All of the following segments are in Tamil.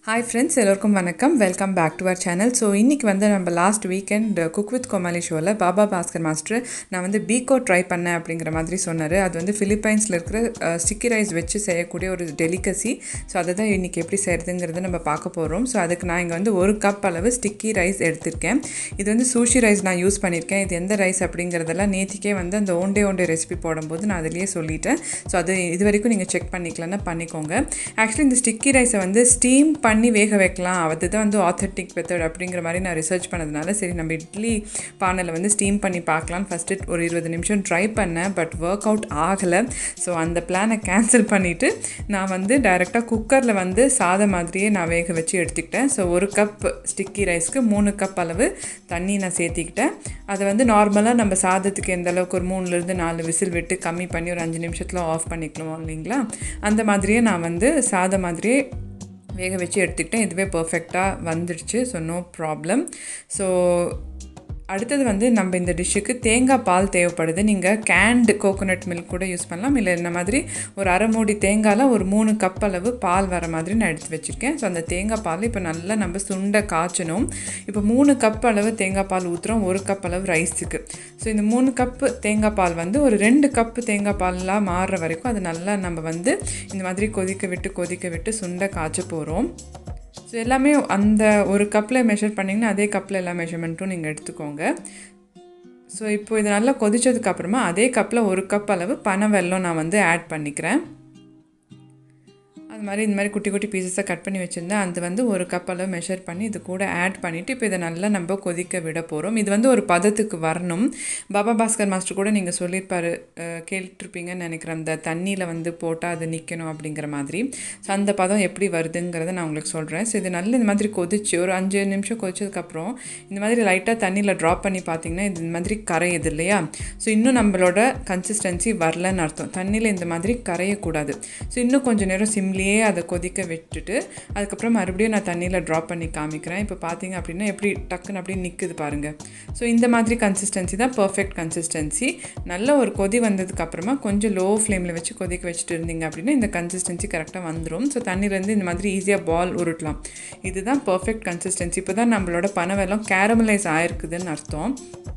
ஹாய் ஃப்ரெண்ட்ஸ் எல்லோருக்கும் வணக்கம் welcome back to our channel so இன்றைக்கி வந்து நம்ம last weekend cook with Comali ஷோவில் பாபா பாஸ்கர் மாஸ்டர் நான் வந்து பீகோ ட்ரை பண்ணேன் அப்படிங்கிற மாதிரி சொன்னார் அது வந்து ஃபிலிப்பைன்ஸில் இருக்கிற ஸ்டிக்கி ரைஸ் வச்சு செய்யக்கூடிய ஒரு டெலிகசி ஸோ அதை தான் இன்றைக்கி எப்படி செய்கிறதுங்கிறத நம்ம பார்க்க போகிறோம் ஸோ அதுக்கு நான் இங்கே வந்து ஒரு கப் அளவு ஸ்டிக்கி ரைஸ் எடுத்திருக்கேன் இது வந்து சூஷி ரைஸ் நான் யூஸ் பண்ணியிருக்கேன் இது எந்த ரைஸ் அப்படிங்கிறதெல்லாம் நேத்திக்கே வந்து அந்த ஓண்டே ஓண்டே ரெசிபி போடும்போது நான் அதிலேயே சொல்லிட்டேன் ஸோ அது இது வரைக்கும் நீங்கள் செக் பண்ணிக்கலன்னா பண்ணிக்கோங்க ஆக்சுவலி இந்த ஸ்டிக்கி ரைஸை வந்து ஸ்டீம் பண்ணி வேக வைக்கலாம் அதுதான் வந்து ஆத்தென்டிக் மெத்தட் அப்படிங்கிற மாதிரி நான் ரிசர்ச் பண்ணதுனால சரி நம்ம இட்லி பானையில் வந்து ஸ்டீம் பண்ணி பார்க்கலாம் ஃபஸ்ட்டு ஒரு இருபது நிமிஷம் ட்ரை பண்ணேன் பட் ஒர்க் அவுட் ஆகலை ஸோ அந்த பிளானை கேன்சல் பண்ணிவிட்டு நான் வந்து டைரெக்டாக குக்கரில் வந்து சாதம் மாதிரியே நான் வேக வச்சு எடுத்துக்கிட்டேன் ஸோ ஒரு கப் ஸ்டிக்கி ரைஸ்க்கு மூணு கப் அளவு தண்ணி நான் சேர்த்திக்கிட்டேன் அதை வந்து நார்மலாக நம்ம சாதத்துக்கு எந்த அளவுக்கு ஒரு மூணுலேருந்து நாலு விசில் விட்டு கம்மி பண்ணி ஒரு அஞ்சு நிமிஷத்தில் ஆஃப் பண்ணிக்கலாம் இல்லைங்களா அந்த மாதிரியே நான் வந்து சாதம் மாதிரியே வேக வச்சு எடுத்துக்கிட்டேன் இதுவே பர்ஃபெக்டாக வந்துடுச்சு ஸோ நோ ப்ராப்ளம் ஸோ அடுத்தது வந்து நம்ம இந்த டிஷ்ஷுக்கு தேங்காய் பால் தேவைப்படுது நீங்கள் கேண்டு கோகோனட் மில்க் கூட யூஸ் பண்ணலாம் இல்லை இந்த மாதிரி ஒரு அரை மூடி தேங்காயில் ஒரு மூணு கப் அளவு பால் வர மாதிரி நான் எடுத்து வச்சுருக்கேன் ஸோ அந்த தேங்காய் பால் இப்போ நல்லா நம்ம சுண்டை காய்ச்சணும் இப்போ மூணு கப் அளவு தேங்காய் பால் ஊற்றுறோம் ஒரு கப் அளவு ரைஸுக்கு ஸோ இந்த மூணு கப்பு தேங்காய் பால் வந்து ஒரு ரெண்டு கப்பு தேங்காய் பால்லாம் மாறுற வரைக்கும் அது நல்லா நம்ம வந்து இந்த மாதிரி கொதிக்க விட்டு கொதிக்க விட்டு சுண்டை காய்ச்ச போகிறோம் ஸோ எல்லாமே அந்த ஒரு கப்பில் மெஷர் பண்ணிங்கன்னா அதே கப்பில் எல்லா மெஷர்மெண்ட்டும் நீங்கள் எடுத்துக்கோங்க ஸோ இப்போ இது நல்லா கொதிச்சதுக்கப்புறமா அதே கப்பில் ஒரு கப் அளவு பனை வெல்லம் நான் வந்து ஆட் பண்ணிக்கிறேன் அது மாதிரி இந்த மாதிரி குட்டி குட்டி பீசஸாக கட் பண்ணி வச்சுருந்தேன் அது வந்து ஒரு கப் அளவு மெஷர் பண்ணி இது கூட ஆட் பண்ணிவிட்டு இப்போ இதை நல்லா நம்ம கொதிக்க விட போகிறோம் இது வந்து ஒரு பதத்துக்கு வரணும் பாபா பாஸ்கர் மாஸ்டர் கூட நீங்கள் சொல்லியிருப்பார் கேட்டுருப்பீங்கன்னு நினைக்கிறேன் அந்த தண்ணியில் வந்து போட்டால் அது நிற்கணும் அப்படிங்கிற மாதிரி ஸோ அந்த பதம் எப்படி வருதுங்கிறத நான் உங்களுக்கு சொல்கிறேன் ஸோ இது நல்ல இந்த மாதிரி கொதிச்சு ஒரு அஞ்சு நிமிஷம் கொதிச்சதுக்கப்புறம் இந்த மாதிரி லைட்டாக தண்ணியில் ட்ராப் பண்ணி பார்த்தீங்கன்னா இது இந்த மாதிரி கரையுது இல்லையா ஸோ இன்னும் நம்மளோட கன்சிஸ்டன்சி வரலன்னு அர்த்தம் தண்ணியில் இந்த மாதிரி கரையக்கூடாது ஸோ இன்னும் கொஞ்சம் நேரம் சிம்லேயே அதை கொதிக்க விட்டுட்டு அதுக்கப்புறம் மறுபடியும் நான் தண்ணியில் ட்ராப் பண்ணி காமிக்கிறேன் இப்போ பார்த்தீங்க அப்படின்னா எப்படி டக்குன்னு அப்படியே நிற்குது பாருங்கள் ஸோ இந்த மாதிரி கன்சிஸ்டன்சி தான் பர்ஃபெக்ட் கன்சிஸ்டன்சி நல்ல ஒரு கொதி வந்ததுக்கப்புறமா கொஞ்சம் லோ ஃப்ளேமில் வச்சு கொதிக்க வச்சுட்டு இருந்தீங்க அப்படின்னா இந்த கன்சிஸ்டன்சி கரெக்டாக வந்துடும் ஸோ தண்ணியிலேருந்து இந்த மாதிரி ஈஸியாக பால் உருட்டலாம் இதுதான் பர்ஃபெக்ட் கன்சிஸ்டன்சி இப்போ தான் நம்மளோட பனவெல்லம் கேரமலைஸ் ஆயிருக்குதுன்னு அர்த்தம்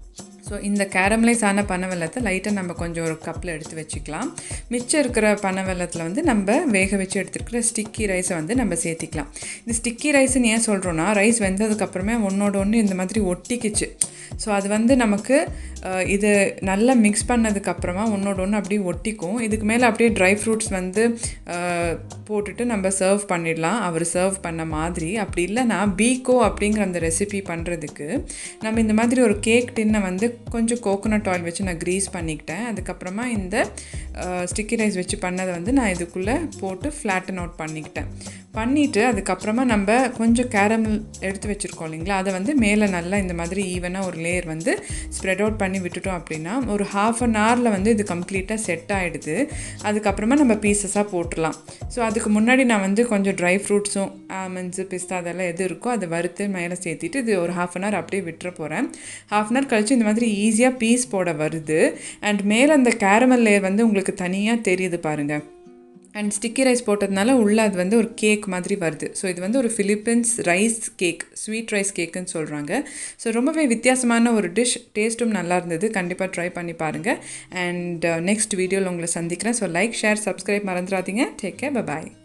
ஸோ இந்த கேரமலைஸ் ஆன பனை வெள்ளத்தை லைட்டாக நம்ம கொஞ்சம் ஒரு கப்பில் எடுத்து வச்சுக்கலாம் மிச்சம் இருக்கிற பனை வெள்ளத்தில் வந்து நம்ம வேக வச்சு எடுத்துருக்கிற ஸ்டிக்கி ரைஸை வந்து நம்ம சேர்த்திக்கலாம் இந்த ஸ்டிக்கி ரைஸ்ன்னு ஏன் சொல்கிறோன்னா ரைஸ் வெந்ததுக்கப்புறமே ஒன்றோட ஒன்று இந்த மாதிரி ஒட்டிக்கிச்சு ஸோ அது வந்து நமக்கு இது நல்லா மிக்ஸ் பண்ணதுக்கப்புறமா ஒன்றோட ஒன்று அப்படியே ஒட்டிக்கும் இதுக்கு மேலே அப்படியே ட்ரை ஃப்ரூட்ஸ் வந்து போட்டுட்டு நம்ம சர்வ் பண்ணிடலாம் அவர் சர்வ் பண்ண மாதிரி அப்படி இல்லைனா பீகோ அப்படிங்கிற அந்த ரெசிபி பண்ணுறதுக்கு நம்ம இந்த மாதிரி ஒரு கேக் டின்னை வந்து கொஞ்சம் கோகோனட் ஆயில் வச்சு நான் க்ரீஸ் பண்ணிக்கிட்டேன் அதுக்கப்புறமா இந்த ஸ்டிக்கி ரைஸ் வச்சு பண்ணதை வந்து நான் இதுக்குள்ளே போட்டு ஃப்ளாட்டன் அவுட் பண்ணிக்கிட்டேன் பண்ணிவிட்டு அதுக்கப்புறமா நம்ம கொஞ்சம் கேரமல் எடுத்து வச்சுருக்கோம் இல்லைங்களா அதை வந்து மேலே நல்லா இந்த மாதிரி ஈவனாக ஒரு லேயர் வந்து ஸ்ப்ரெட் அவுட் பண்ணி விட்டுட்டோம் அப்படின்னா ஒரு ஹாஃப் அன் ஹவரில் வந்து இது கம்ப்ளீட்டாக செட் ஆகிடுது அதுக்கப்புறமா நம்ம பீசஸாக போட்டுடலாம் ஸோ அதுக்கு முன்னாடி நான் வந்து கொஞ்சம் ட்ரை ஃப்ரூட்ஸும் ஆமண்ட்ஸு பிஸ்தா அதெல்லாம் எது இருக்கோ அதை வறுத்து மேலே சேர்த்திட்டு இது ஒரு ஹாஃப் அன் ஹவர் அப்படியே விட்டுற போகிறேன் ஹாஃப் அன் ஹவர் கழிச்சு இந்த மாதிரி ஈஸியாக பீஸ் போட வருது அண்ட் மேலே அந்த கேரமல் லேயர் வந்து உங்களுக்கு தனியாக தெரியுது பாருங்கள் அண்ட் ஸ்டிக்கி ரைஸ் போட்டதுனால உள்ளே அது வந்து ஒரு கேக் மாதிரி வருது ஸோ இது வந்து ஒரு Philippines rice cake sweet rice கேக்குன்னு சொல்கிறாங்க ஸோ ரொம்பவே வித்தியாசமான ஒரு டிஷ் டேஸ்ட்டும் நல்லா இருந்தது கண்டிப்பாக ட்ரை பண்ணி பாருங்கள் அண்ட் நெக்ஸ்ட் வீடியோவில் உங்களை சந்திக்கிறேன் ஸோ லைக் ஷேர் சப்ஸ்கிரைப் மறந்துடாதீங்க டேக் கேர் பாய்